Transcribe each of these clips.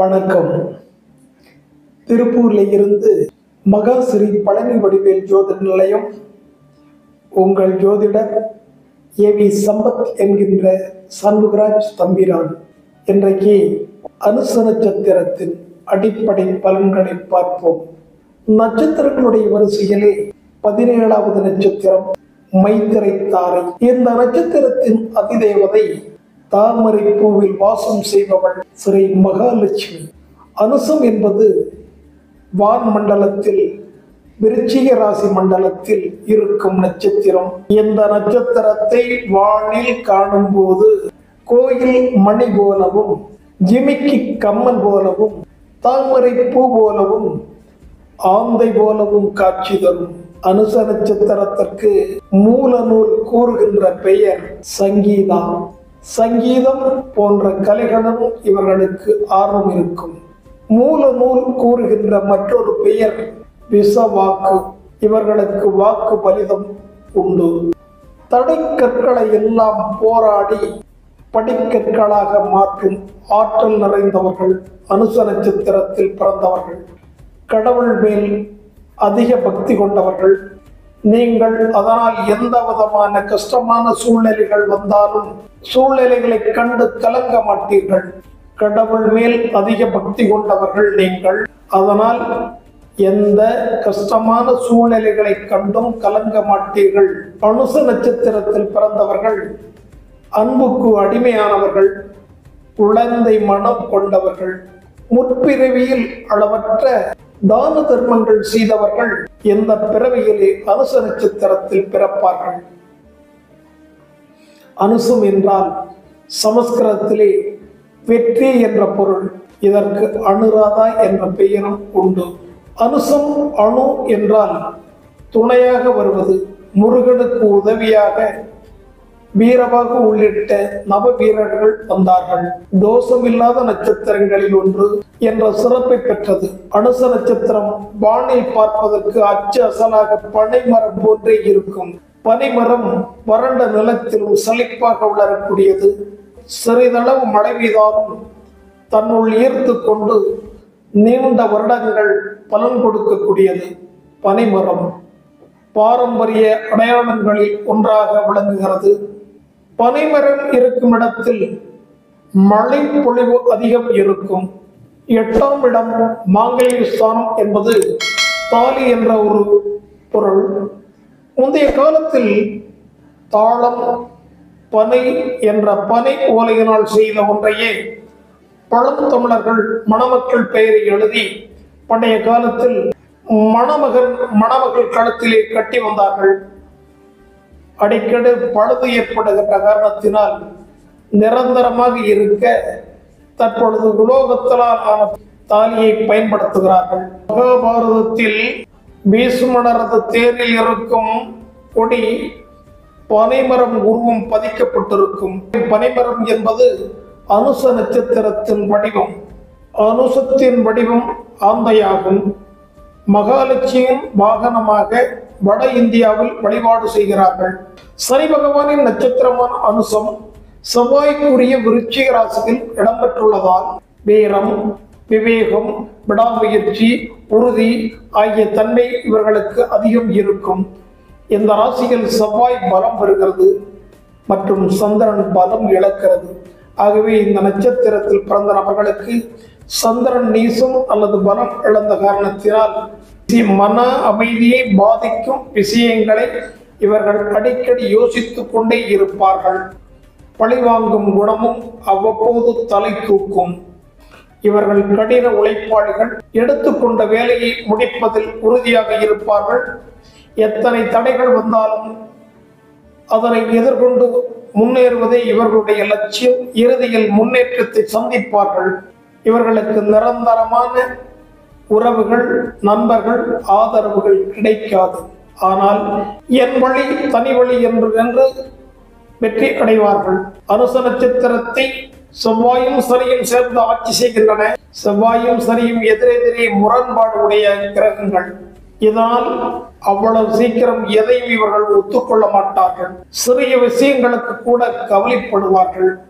வணக்கம் திருப்பூர்ல இருந்து மகாஸ்ரீ பழனி வடிவேல் ஜோதிட நிலையம் உங்கள் ஜோதிடர் ஏவி சம்பத் என்கின்ற சண்முகராஜ் தம்பிரான் இன்றைக்கு அனுச நட்சத்திரத்தின் அடிப்படை பலன்களை பார்ப்போம் நட்சத்திரங்களுடைய வரிசையிலே பதினேழாவது நட்சத்திரம் மைத்திரை தாரை இந்த நட்சத்திரத்தின் அதிதேவதை தாமரை பூவில் வாசம் செய்பவள் ஸ்ரீ மகாலட்சுமி அனுசம் என்பது வான் மண்டலத்தில் விருச்சிக ராசி மண்டலத்தில் இருக்கும் நட்சத்திரம் இந்த நட்சத்திரத்தை வானில் காணும்போது கோயில் மணி போலவும் ஜிமிக்கி கம்மன் போலவும் தாமரை பூ போலவும் ஆந்தை போலவும் காட்சி தரும் அனுச நட்சத்திரத்திற்கு மூல நூல் கூறுகின்ற பெயர் சங்கீதா சங்கீதம் போன்ற கலைகளும் இவர்களுக்கு ஆர்வம் இருக்கும் மூல நூல் கூறுகின்ற மற்றொரு பெயர் விசவாக்கு இவர்களுக்கு வாக்கு பலிதம் உண்டு தடை கற்களை எல்லாம் போராடி படிக்கற்களாக மாற்றும் ஆற்றல் நிறைந்தவர்கள் அனுச நட்சத்திரத்தில் பிறந்தவர்கள் கடவுள் மேல் அதிக பக்தி கொண்டவர்கள் நீங்கள் அதனால் எந்த விதமான கஷ்டமான சூழ்நிலைகள் வந்தாலும் சூழ்நிலைகளை கண்டு கலங்க மாட்டீர்கள் கடவுள் மேல் அதிக பக்தி கொண்டவர்கள் நீங்கள் அதனால் எந்த கஷ்டமான சூழ்நிலைகளை கண்டும் கலங்க மாட்டீர்கள் அனுச நட்சத்திரத்தில் பிறந்தவர்கள் அன்புக்கு அடிமையானவர்கள் குழந்தை மனம் கொண்டவர்கள் முற்பிறவியில் அளவற்ற தான தர்மங்கள் செய்தவர்கள் எந்த பிறவியிலே அனுச நட்சத்திரத்தில் பிறப்பார்கள் அனுசம் என்றால் சமஸ்கிருதத்திலே வெற்றி என்ற பொருள் இதற்கு அனுராதா என்ற பெயரும் உண்டு அனுசம் அணு என்றால் துணையாக வருவது முருகனுக்கு உதவியாக வீரபாகு உள்ளிட்ட நவ வீரர்கள் வந்தார்கள் தோஷமில்லாத நட்சத்திரங்களில் ஒன்று என்ற சிறப்பை பெற்றது அனுச நட்சத்திரம் வானில் பார்ப்பதற்கு அச்சு அசலாக பனைமரம் போன்றே இருக்கும் பனைமரம் வறண்ட நிலத்திலும் செழிப்பாக வளரக்கூடியது சிறிதளவு மழை பெய்தாலும் தன்னுள் ஈர்த்து கொண்டு நீண்ட வருடங்கள் பலன் கொடுக்கக்கூடியது பனைமரம் பாரம்பரிய அடையாளங்களில் ஒன்றாக விளங்குகிறது பனைமரம் இருக்கும் இடத்தில் மழை பொழிவு அதிகம் இருக்கும் எட்டாம் இடம் மாங்கல்ய ஸ்தானம் என்பது தாலி என்ற ஒரு பொருள் முந்தைய காலத்தில் தாளம் பனை என்ற பனை ஓலையினால் செய்த ஒன்றையே பழந்தமிழர்கள் மணமக்கள் பெயரை எழுதி பண்டைய காலத்தில் மணமகன் மணமகள் கழுத்திலே கட்டி வந்தார்கள் அடிக்கடி பழுது ஏற்படுகின்ற காரணத்தினால் நிரந்தரமாக இருக்க தற்பொழுது உலோகத்தினால் ஆன தாலியை பயன்படுத்துகிறார்கள் மகாபாரதத்தில் பீஷ்மணரது தேரில் இருக்கும் கொடி பனைமரம் உருவம் பதிக்கப்பட்டிருக்கும் பனைமரம் என்பது அனுச நட்சத்திரத்தின் வடிவம் அனுசத்தின் வடிவம் ஆந்தையாகும் மகாலட்சுமியின் வாகனமாக வட இந்தியாவில் வழிபாடு செய்கிறார்கள் சனி பகவானின் நட்சத்திரமான அனுசம் செவ்வாய்க்குரிய விருச்சிக ராசியில் இடம்பெற்றுள்ளதால் வீரம் விவேகம் விடாமுயற்சி உறுதி ஆகிய தன்மை இவர்களுக்கு அதிகம் இருக்கும் இந்த ராசியில் செவ்வாய் பலம் பெறுகிறது மற்றும் சந்திரன் பலம் இழக்கிறது ஆகவே இந்த நட்சத்திரத்தில் பிறந்த நபர்களுக்கு சந்திரன் நீசம் அல்லது பலம் இழந்த காரணத்தினால் மன அமைதியை பாதிக்கும் விஷயங்களை இவர்கள் அடிக்கடி யோசித்துக் கொண்டே இருப்பார்கள் பழிவாங்கும் குணமும் அவ்வப்போது தலை தூக்கும் இவர்கள் கடின உழைப்பாளிகள் எடுத்துக்கொண்ட வேலையை முடிப்பதில் உறுதியாக இருப்பார்கள் எத்தனை தடைகள் வந்தாலும் அதனை எதிர்கொண்டு முன்னேறுவதே இவர்களுடைய லட்சியம் இறுதியில் முன்னேற்றத்தை சந்திப்பார்கள் இவர்களுக்கு நிரந்தரமான உறவுகள் நண்பர்கள் ஆதரவுகள் கிடைக்காது ஆனால் என் வழி தனி வழி என்று என்று வெற்றி அடைவார்கள் அனுச நட்சத்திரத்தை செவ்வாயும் சனியும் சேர்ந்து ஆட்சி செய்கின்றன செவ்வாயும் சனியும் எதிரெதிரே முரண்பாடு உடைய கிரகங்கள் இதனால் அவ்வளவு சீக்கிரம் எதையும் இவர்கள் ஒத்துக்கொள்ள மாட்டார்கள் சிறிய விஷயங்களுக்கு கூட கவலைப்படுவார்கள்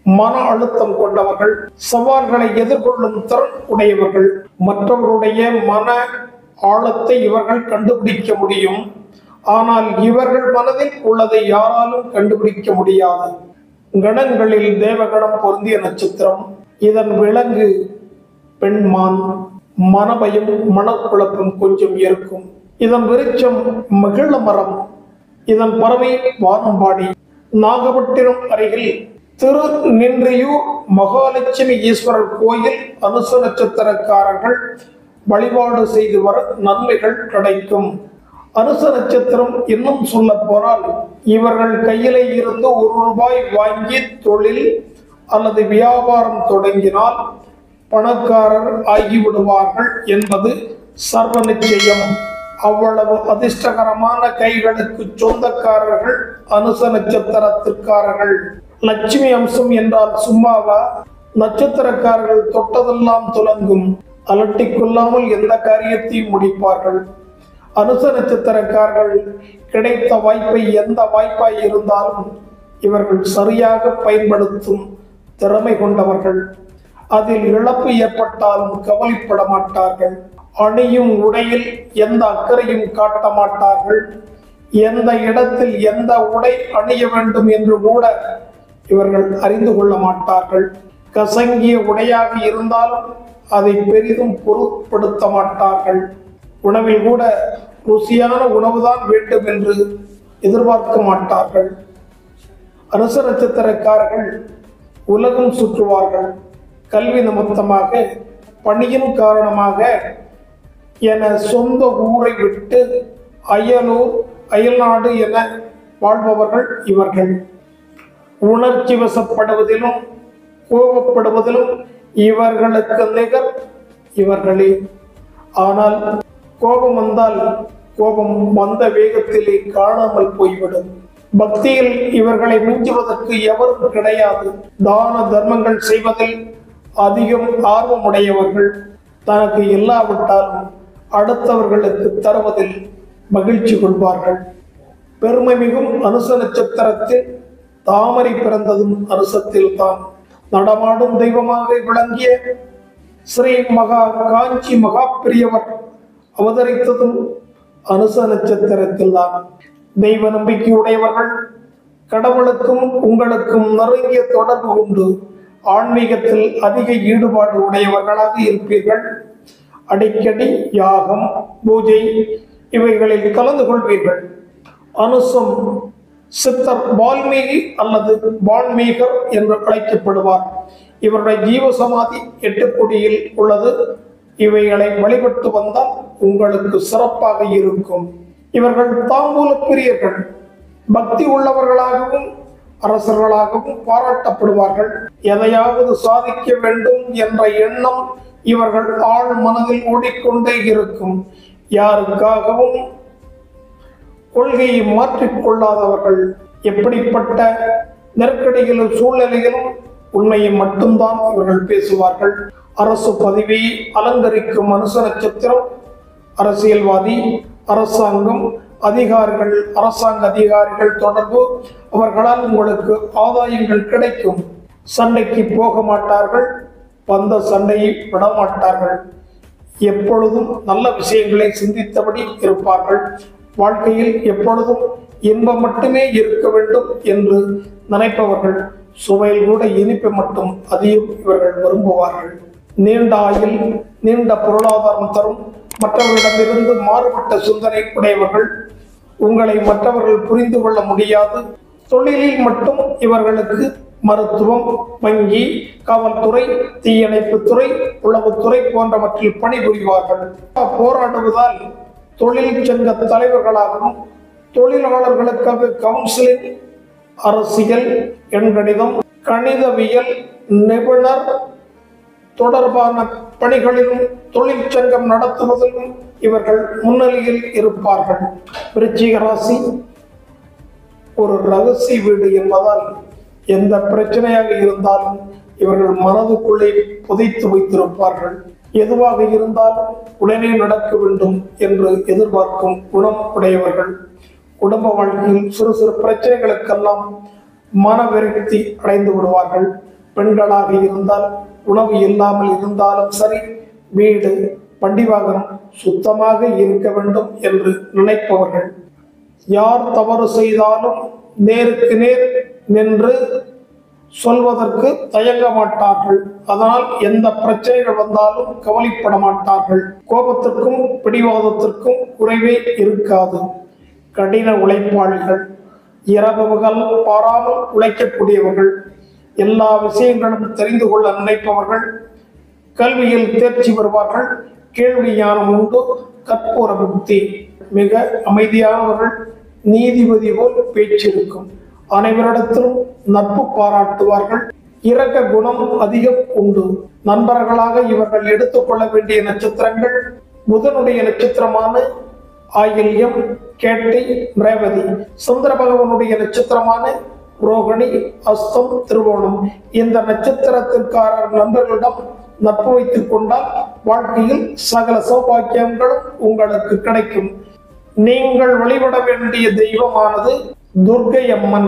மன அழுத்தம் கொண்டவர்கள் சவால்களை எதிர்கொள்ளும் திறன் உடையவர்கள் மற்றவருடைய மன ஆழத்தை இவர்கள் கண்டுபிடிக்க முடியும் ஆனால் இவர்கள் மனதில் உள்ளதை யாராலும் கண்டுபிடிக்க முடியாது கணங்களில் தேவகணம் பொருந்திய நட்சத்திரம் இதன் விலங்கு பெண்மான் மனபயம் மனக்குழப்பம் கொஞ்சம் இருக்கும் இதன் விருட்சம் மகிழ மரம் இதன் பறவை வானம்பாடி நாகப்பட்டினம் அருகில் திரு நின்றியூர் மகாலட்சுமி ஈஸ்வரர் கோயில் அனுச நட்சத்திரக்காரர்கள் வழிபாடு செய்து வர நன்மைகள் கிடைக்கும் அனுச நட்சத்திரம் இன்னும் சொல்ல போனால் இவர்கள் கையிலே இருந்து ஒரு ரூபாய் வாங்கி தொழில் அல்லது வியாபாரம் தொடங்கினால் பணக்காரர் ஆகிவிடுவார்கள் என்பது சர்வ நிச்சயம் அவ்வளவு அதிர்ஷ்டகரமான கைகளுக்கு சொந்தக்காரர்கள் அனுச நட்சத்திரத்திற்காரர்கள் லட்சுமி அம்சம் என்றால் சும்மாவா நட்சத்திரக்காரர்கள் தொட்டதெல்லாம் துலங்கும் அலட்டிக் கொள்ளாமல் எந்த காரியத்தையும் முடிப்பார்கள் அனுச நட்சத்திரக்காரர்கள் கிடைத்த வாய்ப்பை எந்த வாய்ப்பாய் இருந்தாலும் இவர்கள் சரியாக பயன்படுத்தும் திறமை கொண்டவர்கள் அதில் இழப்பு ஏற்பட்டாலும் கவலைப்பட மாட்டார்கள் அணியும் உடையில் எந்த அக்கறையும் காட்ட மாட்டார்கள் எந்த இடத்தில் எந்த உடை அணிய வேண்டும் என்று கூட இவர்கள் அறிந்து கொள்ள மாட்டார்கள் கசங்கிய உடையாக இருந்தாலும் அதை பெரிதும் பொருட்படுத்த மாட்டார்கள் உணவில் கூட ருசியான உணவுதான் வேண்டும் என்று எதிர்பார்க்க மாட்டார்கள் அரச நட்சத்திரக்காரர்கள் உலகம் சுற்றுவார்கள் கல்வி நிமித்தமாக பணியின் காரணமாக என சொந்த ஊரை விட்டு அயலூர் அயல்நாடு என வாழ்பவர்கள் இவர்கள் உணர்ச்சி வசப்படுவதிலும் கோபப்படுவதிலும் இவர்களுக்கு நிகர் இவர்களே ஆனால் கோபம் வந்தால் கோபம் வந்த வேகத்திலே காணாமல் போய்விடும் பக்தியில் இவர்களை மிஞ்சுவதற்கு எவரும் கிடையாது தான தர்மங்கள் செய்வதில் அதிகம் ஆர்வமுடையவர்கள் தனக்கு இல்லாவிட்டாலும் அடுத்தவர்களுக்கு தருவதில் மகிழ்ச்சி கொள்வார்கள் பெருமை மிகும் அனுச நட்சத்திரத்தில் தாமரை பிறந்ததும் அனுசத்தில் தான் நடமாடும் தெய்வமாக விளங்கிய ஸ்ரீ மகா காஞ்சி மகா பெரியவர் அவதரித்ததும் அனுச நட்சத்திரத்தில் தான் தெய்வ நம்பிக்கை உடையவர்கள் கடவுளுக்கும் உங்களுக்கும் நெருங்கிய தொடர்பு உண்டு ஆன்மீகத்தில் அதிக ஈடுபாடு உடையவர்களாக இருப்பீர்கள் அடிக்கடி யாகம் பூஜை இவைகளில் கலந்து கொள்வீர்கள் அனுசம் சித்தர் வால்மீகி அல்லது வால்மீகர் என்று அழைக்கப்படுவார் இவருடைய ஜீவசமாதி எட்டுக்குடியில் உள்ளது இவைகளை வழிபட்டு வந்தால் உங்களுக்கு சிறப்பாக இருக்கும் இவர்கள் தாம்பூல பிரியர்கள் பக்தி உள்ளவர்களாகவும் அரசர்களாகவும் பாராட்டப்படுவார்கள் எதையாவது சாதிக்க வேண்டும் என்ற எண்ணம் இவர்கள் ஆழ் மனதில் ஓடிக்கொண்டே இருக்கும் யாருக்காகவும் கொள்கையை மாற்றிக்கொள்ளாதவர்கள் எப்படிப்பட்ட நெருக்கடிகளும் சூழ்நிலையிலும் உண்மையை மட்டும்தான் இவர்கள் பேசுவார்கள் அரசு பதவியை அலங்கரிக்கும் மனுஷ நட்சத்திரம் அரசியல்வாதி அரசாங்கம் அதிகாரிகள் அரசாங்க அதிகாரிகள் தொடர்பு அவர்களால் உங்களுக்கு ஆதாயங்கள் கிடைக்கும் சண்டைக்கு போக மாட்டார்கள் வந்த சண்டையை விட மாட்டார்கள் எப்பொழுதும் நல்ல விஷயங்களை சிந்தித்தபடி இருப்பார்கள் வாழ்க்கையில் எப்பொழுதும் இன்பம் மட்டுமே இருக்க வேண்டும் என்று நினைப்பவர்கள் சுவையில் கூட இனிப்பு மட்டும் அதிகம் இவர்கள் விரும்புவார்கள் நீண்ட ஆயுள் நீண்ட பொருளாதாரம் தரும் மற்றவர்களிடமிருந்து மாறுபட்ட சிந்தனை உடையவர்கள் உங்களை மற்றவர்கள் புரிந்து கொள்ள முடியாது தொழிலில் மட்டும் இவர்களுக்கு மருத்துவம் வங்கி காவல்துறை தீயணைப்புத்துறை உளவுத்துறை போன்றவற்றில் பணிபுரிவார்கள் போராடுவதால் தொழில் சங்க தலைவர்களாகவும் தொழிலாளர்களுக்காக கவுன்சிலிங் அரசியல் எண்கணிதம் கணிதவியல் நிபுணர் தொடர்பான பணிகளிலும் தொழிற்சங்கம் நடத்துவதிலும் இவர்கள் முன்னிலையில் இருப்பார்கள் விருச்சிக ராசி ஒரு ரகசிய வீடு என்பதால் எந்த பிரச்சனையாக இருந்தாலும் இவர்கள் மனதுக்குள்ளே புதைத்து வைத்திருப்பார்கள் எதுவாக இருந்தாலும் உடனே நடக்க வேண்டும் என்று எதிர்பார்க்கும் குணம் உடையவர்கள் குடும்ப வாழ்க்கையில் சிறு சிறு பிரச்சனைகளுக்கெல்லாம் மன விரக்தி அடைந்து விடுவார்கள் பெண்களாக இருந்தால் உணவு இல்லாமல் இருந்தாலும் சரி வீடு பண்டிவாகனம் சுத்தமாக இருக்க வேண்டும் என்று நினைப்பவர்கள் யார் தவறு செய்தாலும் நேருக்கு நேர் நின்று சொல்வதற்கு தயங்க மாட்டார்கள் அதனால் எந்த பிரச்சனைகள் வந்தாலும் கவலைப்பட மாட்டார்கள் கோபத்திற்கும் பிடிவாதத்திற்கும் குறைவே இருக்காது கடின உழைப்பாளிகள் இரவு பகல் பாராமல் உழைக்கக்கூடியவர்கள் எல்லா விஷயங்களும் தெரிந்து கொள்ள நினைப்பவர்கள் கல்வியில் தேர்ச்சி பெறுவார்கள் கேள்வி ஞானம் உண்டு கற்பூர புக்தி மிக அமைதியானவர்கள் நீதிபதி போல் பேச்சிருக்கும் அனைவரிடத்திலும் நட்பு பாராட்டுவார்கள் இரக்க குணம் அதிகம் உண்டு நண்பர்களாக இவர்கள் எடுத்துக்கொள்ள வேண்டிய நட்சத்திரங்கள் புதனுடைய நட்சத்திரமான ஆயில்யம் கேட்டை ரேவதி சந்திர பகவானுடைய நட்சத்திரமான ரோகிணி அஸ்தம் திருவோணம் இந்த நட்சத்திரத்திற்காரர் நண்பர்களிடம் நட்பு வைத்துக் கொண்டால் வாழ்க்கையில் சகல சௌபாக்கியங்களும் உங்களுக்கு கிடைக்கும் நீங்கள் வழிபட வேண்டிய தெய்வமானது துர்க்கை அம்மன்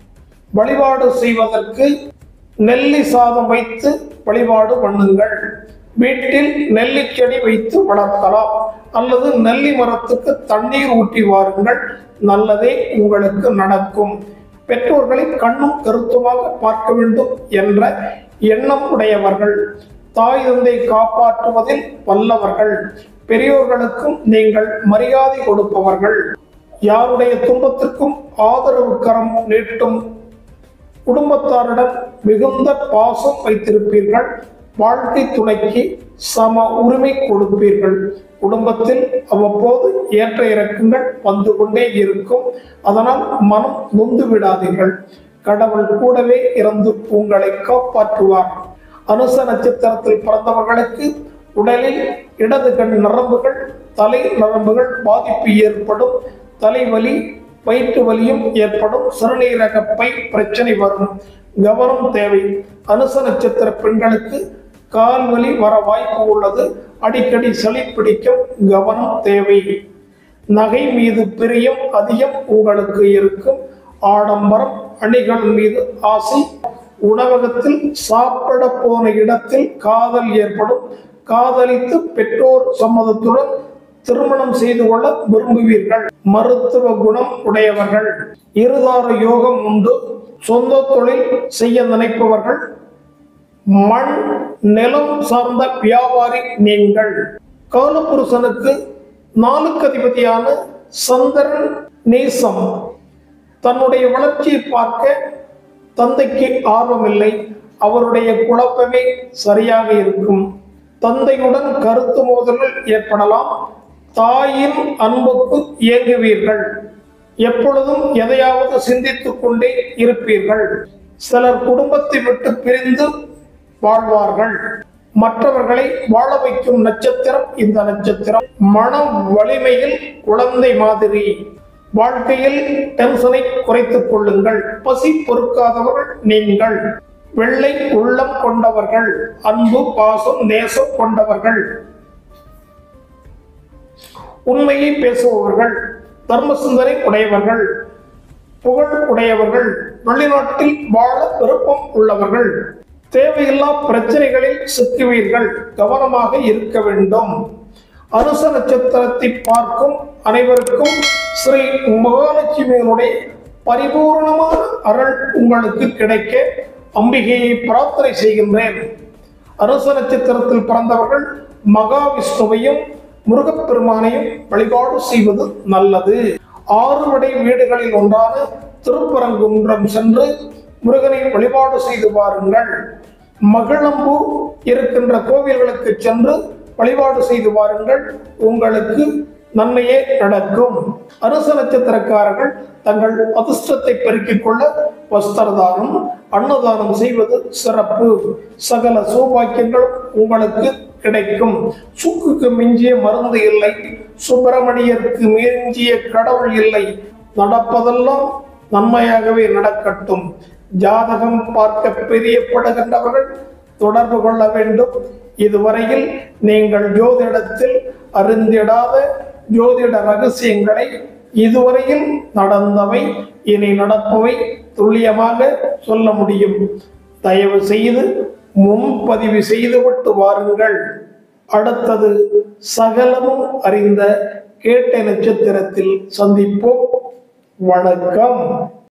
வழிபாடு செய்வதற்கு நெல்லி சாதம் வைத்து வழிபாடு பண்ணுங்கள் வீட்டில் நெல்லிச்செடி வைத்து வளர்க்கலாம் அல்லது நெல்லி மரத்துக்கு தண்ணீர் ஊற்றி வாருங்கள் நல்லதே உங்களுக்கு நடக்கும் பெற்றோர்களை கண்ணும் கருத்துமாக பார்க்க வேண்டும் என்ற எண்ணம் உடையவர்கள் தாய் தந்தை காப்பாற்றுவதில் வல்லவர்கள் பெரியோர்களுக்கும் நீங்கள் மரியாதை கொடுப்பவர்கள் யாருடைய துன்பத்திற்கும் ஆதரவு கரம் நீட்டும் குடும்பத்தாரிடம் மிகுந்த பாசம் வைத்திருப்பீர்கள் வாழ்க்கை துணைக்கு சம உரிமை கொடுப்பீர்கள் குடும்பத்தில் அவ்வப்போது ஏற்ற இறக்கங்கள் வந்து கொண்டே இருக்கும் அதனால் மனம் நொந்து விடாதீர்கள் கடவுள் கூடவே இருந்து உங்களை காப்பாற்றுவார் அனுச நட்சத்திரத்தில் பிறந்தவர்களுக்கு உடலில் இடது கண் நரம்புகள் தலை நரம்புகள் பாதிப்பு ஏற்படும் தலைவலி வயிற்று வலியும் ஏற்படும் சிறுநீரக பை பிரச்சனை வரும் கவனம் தேவை அனுச நட்சத்திர பெண்களுக்கு கால் வலி வர வாய்ப்பு உள்ளது அடிக்கடி சளி பிடிக்கும் கவனம் தேவை நகை மீது பிரியம் அதிகம் உங்களுக்கு இருக்கும் ஆடம்பரம் அணிகள் மீது ஆசை உணவகத்தில் சாப்பிட போன இடத்தில் காதல் ஏற்படும் காதலித்து பெற்றோர் சம்மதத்துடன் திருமணம் செய்து கொள்ள விரும்புவீர்கள் மருத்துவ குணம் உடையவர்கள் இருதார யோகம் உண்டு சொந்த தொழில் செய்ய நினைப்பவர்கள் மண் நிலம் சார்ந்த வியாபாரி நீங்கள் காலபுருஷனுக்கு நாலுக்கு அதிபதியான சந்திரன் நேசம் தன்னுடைய வளர்ச்சியை பார்க்க தந்தைக்கு ஆர்வமில்லை அவருடைய குழப்பமே சரியாக இருக்கும் தந்தையுடன் கருத்து மோதல்கள் ஏற்படலாம் தாயின் அன்புக்கு இயங்குவீர்கள் எப்பொழுதும் எதையாவது சிந்தித்துக் கொண்டே இருப்பீர்கள் சிலர் குடும்பத்தை விட்டு பிரிந்து வாழ்வார்கள் மற்றவர்களை வாழ வைக்கும் நட்சத்திரம் இந்த நட்சத்திரம் மன வலிமையில் குழந்தை மாதிரி வாழ்க்கையில் டென்ஷனை குறைத்துக் கொள்ளுங்கள் பசி பொறுக்காதவர்கள் நீங்கள் வெள்ளை உள்ளம் கொண்டவர்கள் அன்பு பாசம் நேசம் கொண்டவர்கள் உண்மையை பேசுபவர்கள் தர்ம சிந்தனை உடையவர்கள் புகழ் உடையவர்கள் வெளிநாட்டில் வாழ விருப்பம் உள்ளவர்கள் தேவையில்லா பிரச்சனைகளில் சிக்குவீர்கள் கவனமாக இருக்க வேண்டும் அனுச நட்சத்திரத்தை பார்க்கும் அனைவருக்கும் ஸ்ரீ மகாலட்சுமியினுடைய பரிபூர்ணமான அருள் உங்களுக்கு கிடைக்க அம்பிகையை பிரார்த்தனை செய்கின்றேன் அரச நட்சத்திரத்தில் பிறந்தவர்கள் மகாவிஷ்ணுவையும் முருகப்பெருமானையும் வழிபாடு செய்வது நல்லது ஆறுவடை வீடுகளில் ஒன்றான திருப்பரங்குன்றம் சென்று முருகனை வழிபாடு செய்து வாருங்கள் மகிழம்பு இருக்கின்ற கோவில்களுக்கு சென்று வழிபாடு செய்து வாருங்கள் உங்களுக்கு நன்மையே நடக்கும் அரச நட்சத்திரக்காரர்கள் தங்கள் அதிர்ஷ்டத்தை பெருக்கிக் கொள்ள வஸ்திரதானம் அன்னதானம் செய்வது சிறப்பு சகல சௌபாக்கியங்களும் உங்களுக்கு கிடைக்கும் சுக்குக்கு மிஞ்சிய மருந்து இல்லை சுப்பிரமணியருக்கு மிஞ்சிய கடவுள் இல்லை நடப்பதெல்லாம் நன்மையாகவே நடக்கட்டும் ஜாதகம் பார்க்க பிரியப்படுகின்றவர்கள் தொடர்பு கொள்ள வேண்டும் இதுவரையில் நீங்கள் ஜோதிடத்தில் அறிந்திடாத ஜோதிட ரகசியங்களை இதுவரையில் நடந்தவை இனி நடப்பவை துல்லியமாக சொல்ல முடியும் தயவு செய்து முன்பதிவு செய்துவிட்டு வாருங்கள் அடுத்தது சகலமும் அறிந்த கேட்ட நட்சத்திரத்தில் சந்திப்போம் வணக்கம்